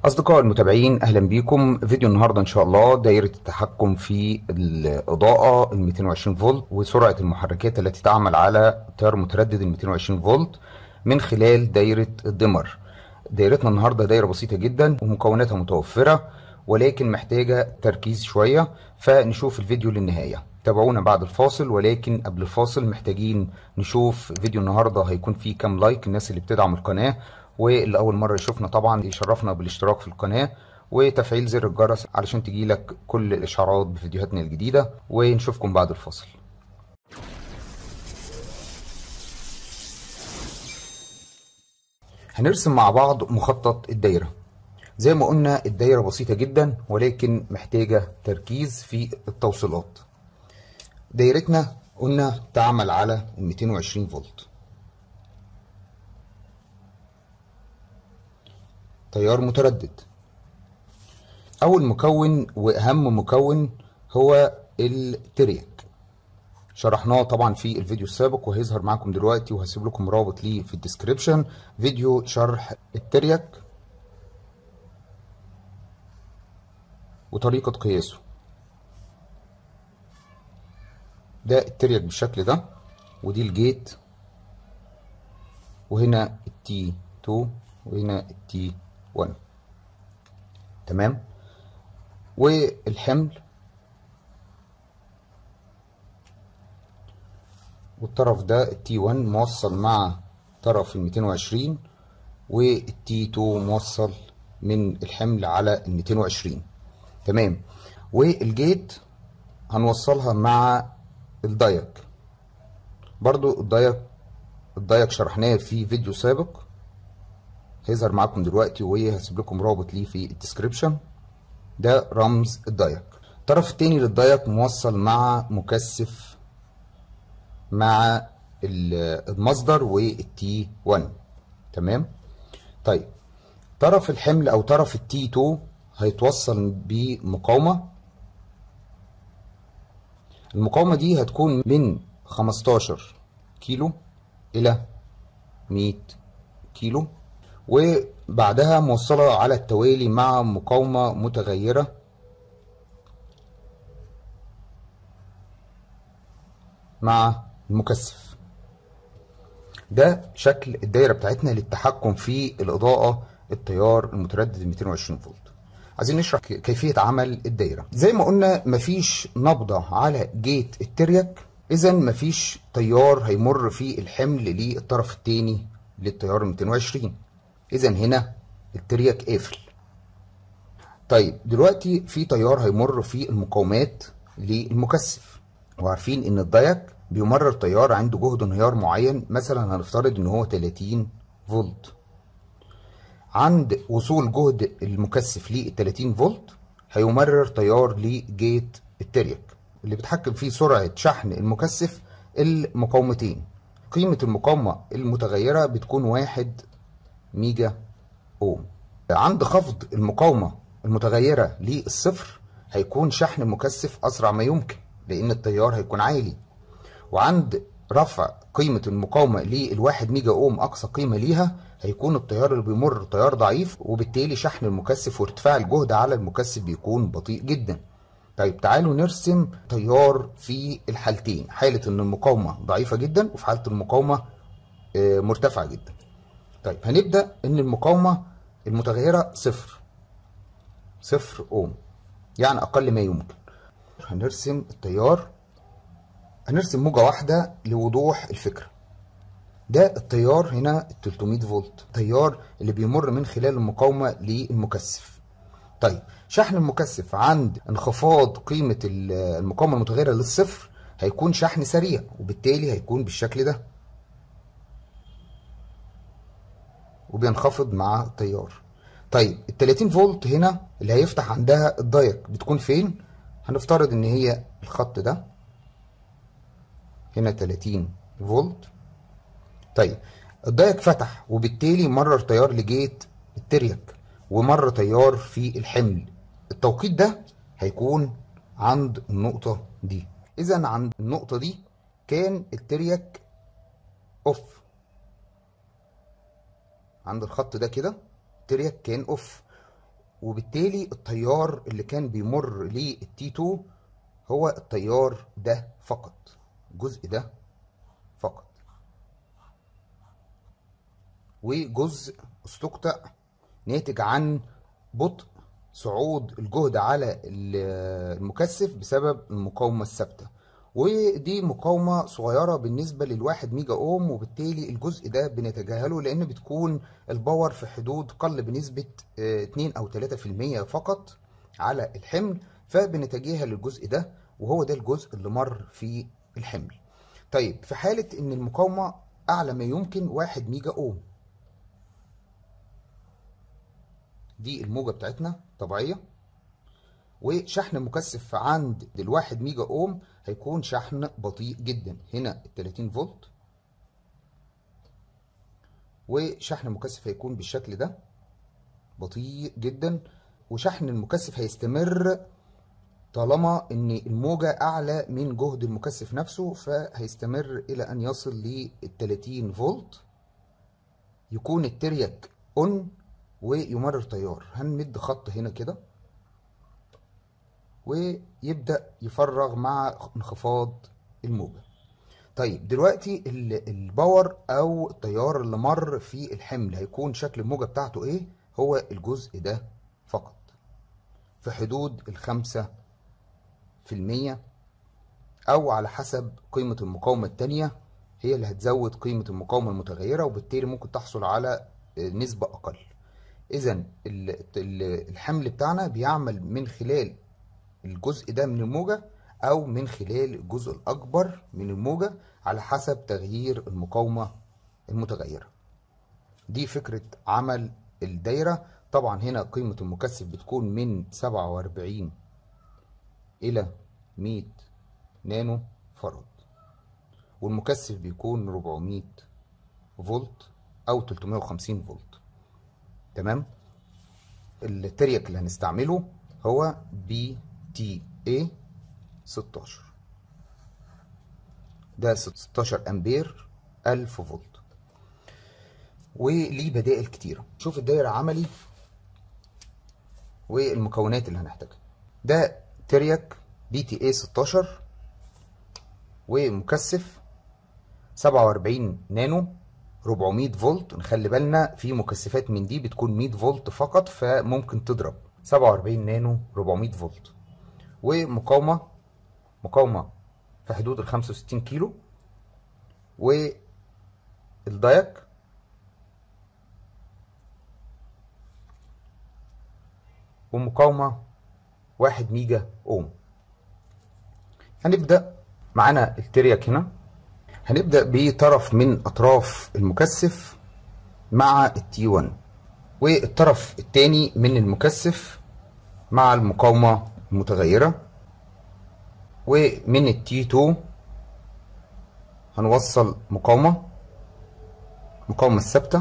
أصدقاء المتابعين أهلا بيكم فيديو النهاردة إن شاء الله دايرة التحكم في الإضاءة ال 220 فولت وسرعة المحركات التي تعمل على تيار متردد ال 220 فولت من خلال دايرة الدمر دايرتنا النهاردة دايرة بسيطة جدا ومكوناتها متوفرة ولكن محتاجة تركيز شوية فنشوف الفيديو للنهاية تابعونا بعد الفاصل ولكن قبل الفاصل محتاجين نشوف فيديو النهاردة هيكون فيه كام لايك الناس اللي بتدعم القناة واللي اول مره يشوفنا طبعا يشرفنا بالاشتراك في القناه وتفعيل زر الجرس علشان تجيلك كل الاشعارات بفيديوهاتنا الجديده ونشوفكم بعد الفاصل هنرسم مع بعض مخطط الدايره زي ما قلنا الدايره بسيطه جدا ولكن محتاجه تركيز في التوصيلات دايرتنا قلنا تعمل على 220 فولت تيار متردد اول مكون واهم مكون هو الترياك شرحناه طبعا في الفيديو السابق وهيظهر معاكم دلوقتي وهسيب لكم رابط ليه في الديسكريبشن فيديو شرح الترياك وطريقة قياسه ده الترياك بالشكل ده ودي الجيت وهنا التي 2 وهنا التي 1 تمام والحمل والطرف ده التي 1 موصل مع طرف ال 220 والتي 2 موصل من الحمل على ال 220 تمام والجيت هنوصلها مع الدايك برضو الدايك الدايك شرحناه في فيديو سابق هيظهر معاكم دلوقتي وهسيب لكم رابط ليه في الديسكريبشن ده رمز الدايك الطرف التاني للدايك موصل مع مكثف مع المصدر والتي 1 تمام طيب طرف الحمل او طرف التي 2 هيتوصل بمقاومه المقاومه دي هتكون من 15 كيلو الى 100 كيلو وبعدها موصلة على التوالي مع مقاومة متغيرة مع المكثف ده شكل الدايرة بتاعتنا للتحكم في الإضاءة التيار المتردد 220 فولت عايزين نشرح كيفية عمل الدايرة زي ما قلنا مفيش نبضة على جيت الترياك إذا مفيش تيار هيمر في الحمل للطرف التاني للتيار 220 اذا هنا الترياك قافل طيب دلوقتي في تيار هيمر في المقاومات للمكثف وعارفين ان الدايك بيمرر تيار عنده جهد انهيار معين مثلا هنفترض ان هو 30 فولت عند وصول جهد المكثف لل 30 فولت هيمرر تيار لجيت الترياك اللي بيتحكم فيه سرعة شحن المكثف المقاومتين قيمة المقاومة المتغيرة بتكون واحد ميجا اوم عند خفض المقاومة المتغيرة للصفر هيكون شحن المكثف أسرع ما يمكن لأن التيار هيكون عالي وعند رفع قيمة المقاومة للواحد ميجا اوم أقصى قيمة ليها هيكون التيار اللي بيمر تيار ضعيف وبالتالي شحن المكثف وارتفاع الجهد على المكثف بيكون بطيء جدا طيب تعالوا نرسم تيار في الحالتين حالة ان المقاومة ضعيفة جدا وفي حالة المقاومة مرتفعة جدا طيب هنبدأ ان المقاومة المتغيرة صفر صفر اوم يعني اقل ما يمكن هنرسم التيار هنرسم موجة واحدة لوضوح الفكرة ده التيار هنا ال 300 فولت التيار اللي بيمر من خلال المقاومة للمكثف طيب شحن المكثف عند انخفاض قيمة المقاومة المتغيرة للصفر هيكون شحن سريع وبالتالي هيكون بالشكل ده وبينخفض مع التيار طيب ال 30 فولت هنا اللي هيفتح عندها الدايك بتكون فين هنفترض ان هي الخط ده هنا 30 فولت طيب الدايك فتح وبالتالي مرر تيار لجيت الترياك ومر تيار في الحمل التوقيت ده هيكون عند النقطة دي اذا عند النقطة دي كان الترياك اوف عند الخط ده كده الترياك كان اوف وبالتالي التيار اللي كان بيمر للتي 2 هو التيار ده فقط الجزء ده فقط وجزء استقطع ناتج عن بطء صعود الجهد على المكثف بسبب المقاومة الثابتة ودي مقاومة صغيرة بالنسبة للواحد ميجا اوم وبالتالي الجزء ده بنتجاهله لان بتكون الباور في حدود قل بنسبة 2 او 3% فقط على الحمل فبنتجاهل الجزء ده وهو ده الجزء اللي مر في الحمل طيب في حالة ان المقاومة اعلى ما يمكن 1 ميجا اوم دي الموجة بتاعتنا طبيعية وشحن المكثف عند الواحد ميجا اوم هيكون شحن بطيء جدا هنا ال 30 فولت وشحن المكثف هيكون بالشكل ده بطيء جدا وشحن المكثف هيستمر طالما ان الموجة اعلى من جهد المكثف نفسه فهيستمر الى ان يصل لل 30 فولت يكون التريك اون ويمرر تيار هنمد خط هنا كده ويبدأ يفرغ مع انخفاض الموجة طيب دلوقتي الباور او التيار اللي مر في الحمل هيكون شكل الموجة بتاعته ايه هو الجزء ده فقط في حدود الخمسة في المية او على حسب قيمة المقاومة التانية هي اللي هتزود قيمة المقاومة المتغيرة وبالتالي ممكن تحصل على نسبة اقل اذا الحمل بتاعنا بيعمل من خلال الجزء ده من الموجة او من خلال الجزء الاكبر من الموجة على حسب تغيير المقاومة المتغيرة دي فكرة عمل الدايرة طبعا هنا قيمة المكثف بتكون من 47 الى 100 نانو فراد والمكثف بيكون 400 فولت او 350 فولت تمام التريك اللي هنستعمله هو بي تي اي 16 ده 16 امبير 1000 فولت وليه بدائل كتيره شوف الدايره عملي والمكونات اللي هنحتاجها ده تريك بي تي اي 16 ومكثف 47 نانو 400 فولت نخلي بالنا في مكثفات من دي بتكون 100 فولت فقط فممكن تضرب 47 نانو 400 فولت ومقاومة مقاومة في حدود ال 65 كيلو والدايك ومقاومة 1 ميجا اوم هنبدأ معانا التريك هنا هنبدأ بطرف من أطراف المكثف مع التي 1 والطرف الثاني من المكثف مع المقاومة المتغيرة ومن التي 2 هنوصل مقاومة مقاومة الثابتة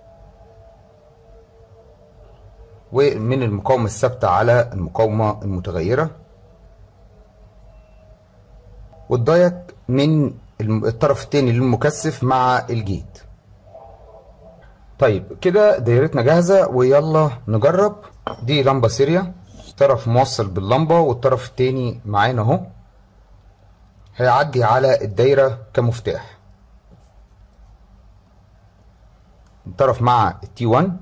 ومن المقاومة الثابتة على المقاومة المتغيرة والدايك من الطرف التاني للمكثف مع الجيت طيب كده دايرتنا جاهزة ويلا نجرب دي لمبة سيريا طرف موصل باللمبة والطرف التاني معانا اهو هيعدي على الدايرة كمفتاح الطرف مع التي 1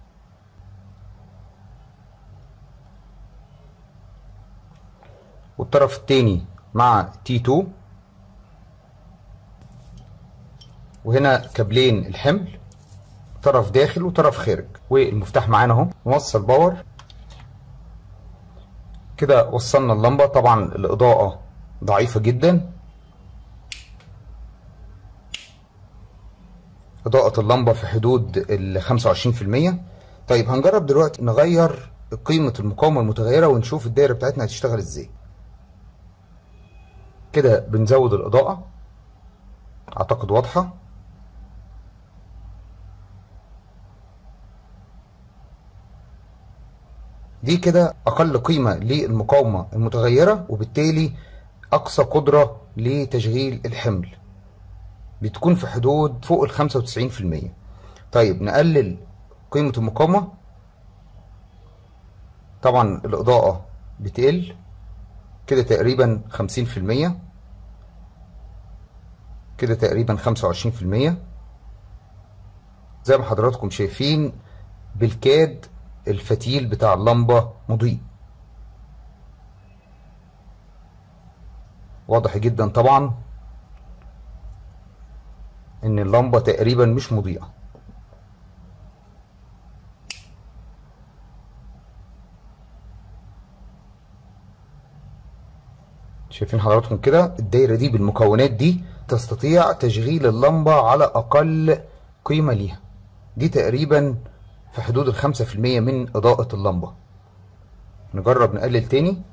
والطرف التاني مع تي 2 وهنا كابلين الحمل طرف داخل وطرف خارج والمفتاح معانا اهو نوصل باور كده وصلنا اللمبة طبعا الإضاءة ضعيفة جدا إضاءة اللمبة في حدود ال 25% طيب هنجرب دلوقتي نغير قيمة المقاومة المتغيرة ونشوف الدايرة بتاعتنا هتشتغل ازاي كده بنزود الإضاءة أعتقد واضحة دي كده أقل قيمة للمقاومة المتغيرة وبالتالي أقصى قدرة لتشغيل الحمل بتكون في حدود فوق ال 95% طيب نقلل قيمة المقاومة طبعا الإضاءة بتقل كده تقريبا خمسين في المية كده تقريبا خمسة وعشرين في المية زي ما حضراتكم شايفين بالكاد الفتيل بتاع اللمبة مضيء واضح جدا طبعا ان اللمبة تقريبا مش مضيئة شايفين حضراتكم كده الدايرة دي بالمكونات دي تستطيع تشغيل اللمبة على أقل قيمة ليها دي تقريبا في حدود الخمسة في المية من إضاءة اللمبة نجرب نقلل تاني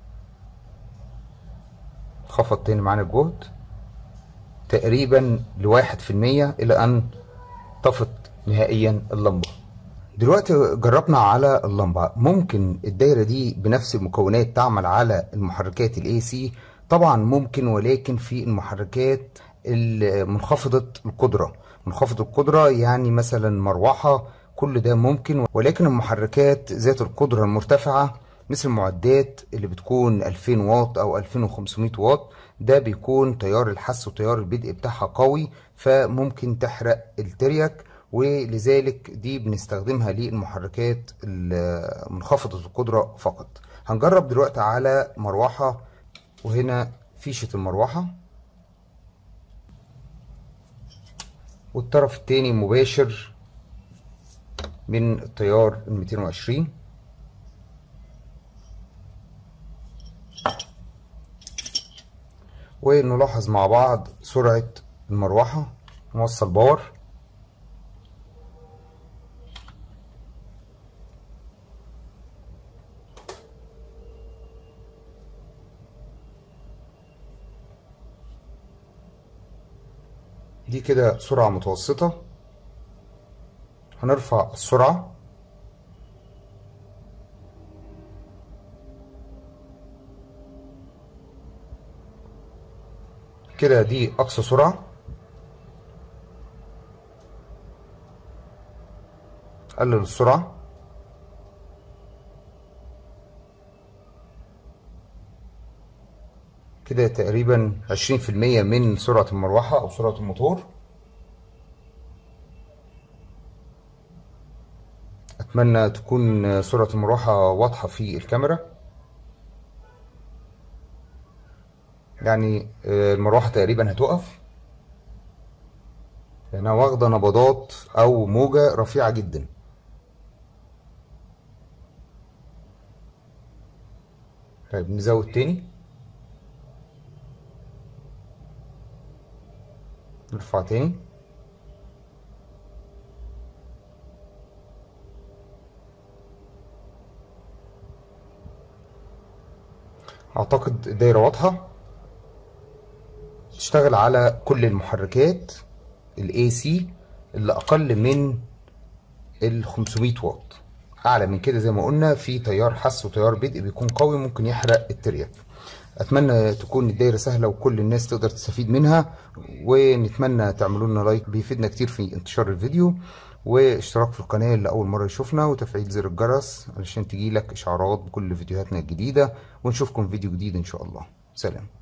خفض تاني معانا الجهد تقريبا لواحد في المية إلى أن طفت نهائيا اللمبة دلوقتي جربنا على اللمبة ممكن الدايرة دي بنفس المكونات تعمل على المحركات الاي سي طبعا ممكن ولكن في المحركات منخفضة القدرة منخفضة القدرة يعني مثلا مروحة كل ده ممكن ولكن المحركات ذات القدرة المرتفعة مثل المعدات اللي بتكون 2000 واط او 2500 واط ده بيكون تيار الحس وتيار البدء بتاعها قوي فممكن تحرق التريك ولذلك دي بنستخدمها للمحركات منخفضة القدرة فقط هنجرب دلوقتي على مروحة وهنا فيشة المروحة والطرف التاني مباشر من التيار ال 220 ونلاحظ مع بعض سرعة المروحة نوصل باور دي كده سرعة متوسطة هنرفع السرعة كده دي أقصى سرعة قلل السرعة كده تقريبا عشرين في المية من سرعة المروحة أو سرعة الموتور أتمنى تكون سرعة المروحة واضحة في الكاميرا يعني المروحة تقريبا هتقف لأنها واخدة نبضات أو موجة رفيعة جدا طيب نزود تاني نرفع تاني اعتقد الدايرة واضحة تشتغل على كل المحركات الاي سي اللي اقل من ال 500 واط اعلى من كده زي ما قلنا في تيار حس وتيار بدء بيكون قوي ممكن يحرق الترياك اتمنى تكون الدايره سهله وكل الناس تقدر تستفيد منها ونتمنى تعملوا لنا لايك بيفيدنا كتير في انتشار الفيديو واشتراك في القناه اللي اول مره يشوفنا وتفعيل زر الجرس علشان تجيلك اشعارات بكل فيديوهاتنا الجديده ونشوفكم فيديو جديد ان شاء الله سلام